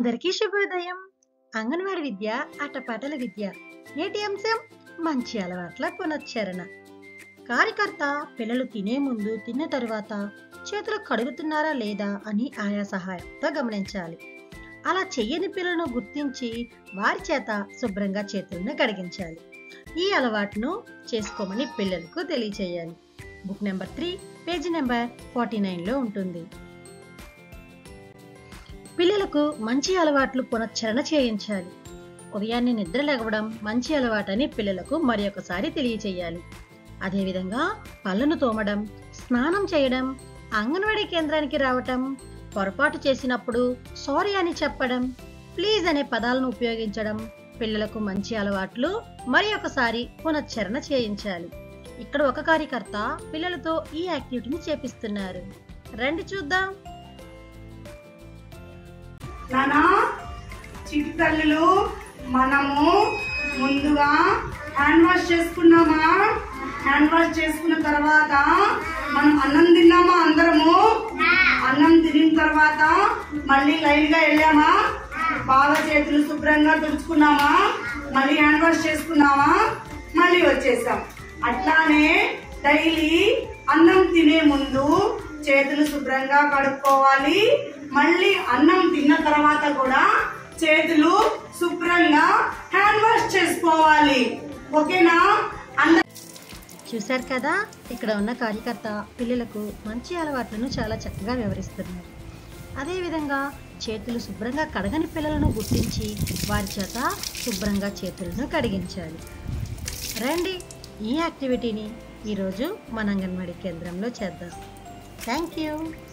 అందరికీ శుభోదయం అంగన్వాడి విద్య ఆటపాటల విద్య నేటి అంశం మంచి అలవాట్ల పునశ్చరణ కార్యకర్త పిల్లలు తినే ముందు తిన్న తరువాత చేతులు కడుగుతున్నారా లేదా అని ఆయా సహాయంతో గమనించాలి అలా చెయ్యని పిల్లలను గుర్తించి వారి చేత శుభ్రంగా చేతులను కడిగించాలి ఈ అలవాటును చేసుకోమని పిల్లలకు తెలియచేయాలి book number three page number forty నైన్లో ఉంటుంది పిల్లలకు మంచి అలవాట్లు పునశ్చరణ చేయించాలి ఉదయాన్నే నిద్ర లేవడం మంచి అలవాటని పిల్లలకు మరి ఒకసారి తెలియచేయాలి అదేవిధంగా పళ్ళను తోమడం స్నానం చేయడం అంగన్వాడీ కేంద్రానికి రావటం పొరపాటు చేసినప్పుడు సారీ అని చెప్పడం ప్లీజ్ అనే పదాలను ఉపయోగించడం పిల్లలకు మంచి అలవాట్లు మరి ఒకసారి పునశ్చరణ చేయించాలి ఇక్కడ ఒక కార్యకర్త పిల్లలతో ఈ యాక్టివిటీని చేపిస్తున్నారు రండి చూద్దాం నానా చిటి తల్లులు మనము ముందుగా హ్యాండ్ వాష్ చేసుకున్నామా హ్యాండ్ వాష్ చేసుకున్న తర్వాత మనం అన్నం తిన్నామా అందరము అన్నం తినిన తర్వాత మళ్ళీ లైన్ గా వెళ్ళామా బాగా చేతులు శుభ్రంగా తుడుచుకున్నామా మళ్ళీ హ్యాండ్ వాష్ చేసుకున్నామా మళ్ళీ వచ్చేసాం అట్లానే డైలీ అన్నం తినే ముందు చేతులు శుభ్రంగా కడుక్కోవాలి మళ్ళీ అన్నం తిన్న తర్వాత కూడా చేతులు శుభ్రంగా హ్యాండ్ వాష్ చేసుకోవాలి ఓకేనా అందరూ చూశారు కదా ఇక్కడ ఉన్న కార్యకర్త పిల్లలకు మంచి అలవాట్లను చాలా చక్కగా వివరిస్తున్నారు అదేవిధంగా చేతులు శుభ్రంగా కడగని పిల్లలను గుర్తించి వారి చేత శుభ్రంగా చేతులను కడిగించాలి రండి ఈ యాక్టివిటీని ఈరోజు మన అంగన్వాడీ కేంద్రంలో చేద్దాం థ్యాంక్ యూ